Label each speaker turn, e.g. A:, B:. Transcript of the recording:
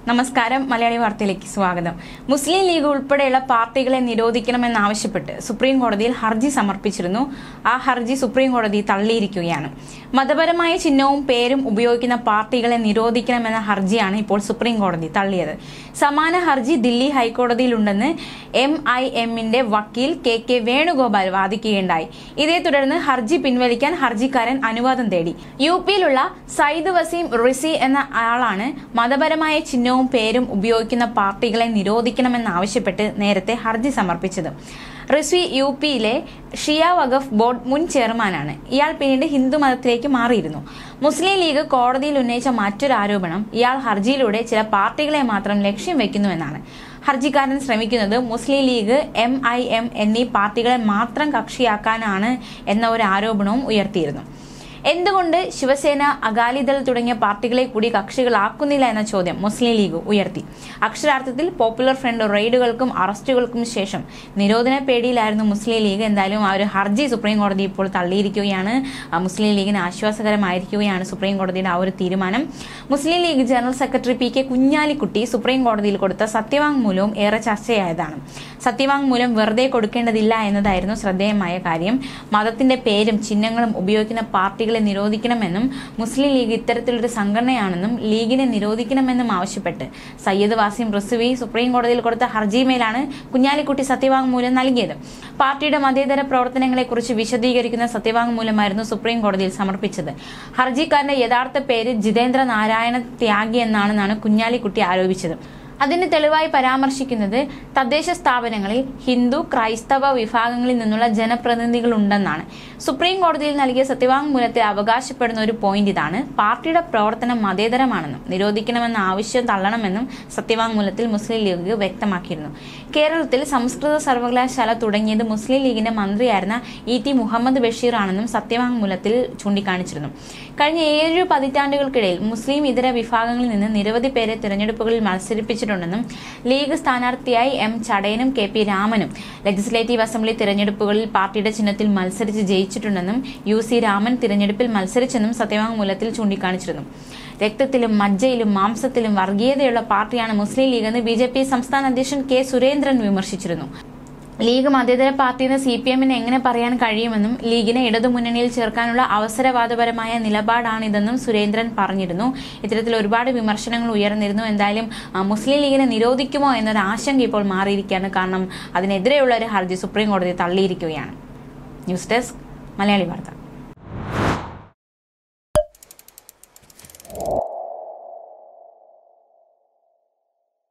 A: നമസ്കാരം മലയാളി വാർത്തയിലേക്ക് സ്വാഗതം മുസ്ലിം ലീഗ് ഉൾപ്പെടെയുള്ള പാർട്ടികളെ നിരോധിക്കണമെന്നാവശ്യപ്പെട്ട് സുപ്രീം കോടതിയിൽ ഹർജി സമർപ്പിച്ചിരുന്നു ആ ഹർജി സുപ്രീം കോടതി തള്ളിയിരിക്കുകയാണ് മതപരമായ ചിഹ്നവും പേരും ഉപയോഗിക്കുന്ന പാർട്ടികളെ നിരോധിക്കണമെന്ന ഹർജിയാണ് ഇപ്പോൾ സുപ്രീം കോടതി തള്ളിയത് സമാന ഹർജി ദില്ലി ഹൈക്കോടതിയിലുണ്ടെന്ന് എം ഐ എമ്മിന്റെ വക്കീൽ കെ കെ വേണുഗോപാൽ വാദിക്കുകയുണ്ടായി ഇതേ തുടർന്ന് ഹർജി പിൻവലിക്കാൻ ഹർജിക്കാരൻ അനുവാദം തേടി യു പിയിലുള്ള സയ്യിദ് വസീം റിസി എന്ന ആളാണ് മതപരമായ ചിഹ്നവും പേരും ഉപയോഗിക്കുന്ന പാർട്ടികളെ നിരോധിക്കണമെന്നാവശ്യപ്പെട്ട് നേരത്തെ ഹർജി സമർപ്പിച്ചത് റിസ്വി യു പിയിലെ ഷിയ വഖഫ് ബോർഡ് മുൻ ചെയർമാനാണ് ഇയാൾ പിന്നീട് ഹിന്ദു മതത്തിലേക്ക് മാറിയിരുന്നു മുസ്ലിം ലീഗ് കോടതിയിൽ ഉന്നയിച്ച മറ്റൊരു ആരോപണം ഇയാൾ ഹർജിയിലൂടെ ചില പാർട്ടികളെ മാത്രം ലക്ഷ്യം വെക്കുന്നുവെന്നാണ് ഹർജിക്കാരൻ ശ്രമിക്കുന്നത് Muslim League M I M എന്നീ പാർട്ടികളെ മാത്രം കക്ഷിയാക്കാനാണ് എന്ന ഒരു ആരോപണവും ഉയർത്തിയിരുന്നു എന്തുകൊണ്ട് ശിവസേന അകാലിദൾ തുടങ്ങിയ പാർട്ടികളെ കൂടി കക്ഷികളാക്കുന്നില്ല എന്ന ചോദ്യം മുസ്ലിം ലീഗ് ഉയർത്തി അക്ഷരാർത്ഥത്തിൽ പോപ്പുലർ ഫ്രണ്ട് റെയ്ഡുകൾക്കും അറസ്റ്റുകൾക്കും ശേഷം നിരോധന പേടിയിലായിരുന്നു മുസ്ലിം ലീഗ് എന്തായാലും ആ ഒരു ഹർജി സുപ്രീം കോടതി ഇപ്പോൾ തള്ളിയിരിക്കുകയാണ് ആ മുസ്ലിം ലീഗിന് ആശ്വാസകരമായിരിക്കുകയാണ് സുപ്രീം കോടതിയുടെ ആ ഒരു തീരുമാനം Muslim League general secretary P K Kunhalikutty supreme കോടതിയിൽ കൊടുത്ത സത്യവാങ്മൂലവും ഏറെ ചർച്ചയായതാണ് സത്യവാങ്മൂലം വെറുതെ കൊടുക്കേണ്ടതില്ല എന്നതായിരുന്നു ശ്രദ്ധേയമായ കാര്യം മതത്തിന്റെ പേരും ചിഹ്നങ്ങളും ഉപയോഗിക്കുന്ന പാർട്ടികളെ നിരോധിക്കണമെന്നും മുസ്ലിം ലീഗ് ഇത്തരത്തിലൊരു സംഘടനയാണെന്നും ലീഗിനെ നിരോധിക്കണമെന്നും ആവശ്യപ്പെട്ട് സയ്യദ് വാസിം റിസുവി സുപ്രീം കോടതിയിൽ കൊടുത്ത ഹർജിമേലാണ് കുഞ്ഞാലിക്കുട്ടി സത്യവാങ്മൂലം നൽകിയത് പാർട്ടിയുടെ മതേതര പ്രവർത്തനങ്ങളെക്കുറിച്ച് വിശദീകരിക്കുന്ന സത്യവാങ്മൂലമായിരുന്നു സുപ്രീം കോടതിയിൽ സമർപ്പിച്ചത് ഹർജിക്കാരന്റെ യഥാർത്ഥ പേര് ജിതേന്ദ്ര നാരായണ ത്യാഗി എന്നാണെന്നാണ് കുഞ്ഞാലിക്കുട്ടി ആരോപിച്ചത് അതിന് തെളിവായി പരാമർശിക്കുന്നത് തദ്ദേശ സ്ഥാപനങ്ങളിൽ ഹിന്ദു ക്രൈസ്തവ വിഭാഗങ്ങളിൽ നിന്നുള്ള ജനപ്രതിനിധികൾ ഉണ്ടെന്നാണ് സുപ്രീം കോടതിയിൽ നൽകിയ സത്യവാങ്മൂലത്തിൽ അവകാശപ്പെടുന്ന ഒരു പോയിന്റ് ഇതാണ് പാർട്ടിയുടെ പ്രവർത്തനം മതേതരമാണെന്നും നിരോധിക്കണമെന്ന ആവശ്യം തള്ളണമെന്നും സത്യവാങ്മൂലത്തിൽ മുസ്ലിം ലീഗ് വ്യക്തമാക്കിയിരുന്നു കേരളത്തിൽ സംസ്കൃത സർവകലാശാല തുടങ്ങിയത് മുസ്ലിം ലീഗിന്റെ മന്ത്രിയായിരുന്ന ഇ ടി മുഹമ്മദ് ബഷീർ ആണെന്നും സത്യവാങ്മൂലത്തിൽ ചൂണ്ടിക്കാണിച്ചിരുന്നു കഴിഞ്ഞ ഏഴു പതിറ്റാണ്ടുകൾക്കിടയിൽ മുസ്ലിം ഇതര വിഭാഗങ്ങളിൽ നിന്ന് നിരവധി പേരെ തിരഞ്ഞെടുപ്പുകളിൽ മത്സരിപ്പിച്ചിട്ടുണ്ടെന്നും ലീഗ് സ്ഥാനാർത്ഥിയായി എം ചടയനും കെ പി രാമനും ലെജിസ്ലേറ്റീവ് അസംബ്ലി തിരഞ്ഞെടുപ്പുകളിൽ പാർട്ടിയുടെ ചിഹ്നത്തിൽ മത്സരിച്ച് ജയിച്ചിട്ടുണ്ടെന്നും യു സി രാമൻ തിരഞ്ഞെടുപ്പിൽ മത്സരിച്ചെന്നും സത്യവാങ്മൂലത്തിൽ ചൂണ്ടിക്കാണിച്ചിരുന്നു രക്തത്തിലും മജ്ജയിലും മാംസത്തിലും വർഗീയതയുള്ള പാർട്ടിയാണ് മുസ്ലിം ലീഗെന്ന് ബി ജെ പി സംസ്ഥാന അധ്യക്ഷൻ കെ സുരേന്ദ്രൻ വിമർശിച്ചിരുന്നു ലീഗ് മതേതര പാർട്ടിയെന്ന് സി പി എമ്മിന് എങ്ങനെ പറയാൻ കഴിയുമെന്നും ലീഗിനെ ഇടതുമുന്നണിയിൽ ചേർക്കാനുള്ള അവസരവാദപരമായ നിലപാടാണിതെന്നും സുരേന്ദ്രൻ പറഞ്ഞിരുന്നു ഇത്തരത്തിൽ ഒരുപാട് വിമർശനങ്ങൾ ഉയർന്നിരുന്നു എന്തായാലും ആ, മുസ്ലിം ലീഗിനെ നിരോധിക്കുമോ എന്നൊരു ആശങ്ക ഇപ്പോൾ മാറിയിരിക്കുകയാണ് കാരണം അതിനെതിരെയുള്ള ഒരു ഹർജി സുപ്രീം കോടതി തള്ളിയിരിക്കുകയാണ് ന്യൂസ് ഡെസ്ക് മലയാളി വാർത്ത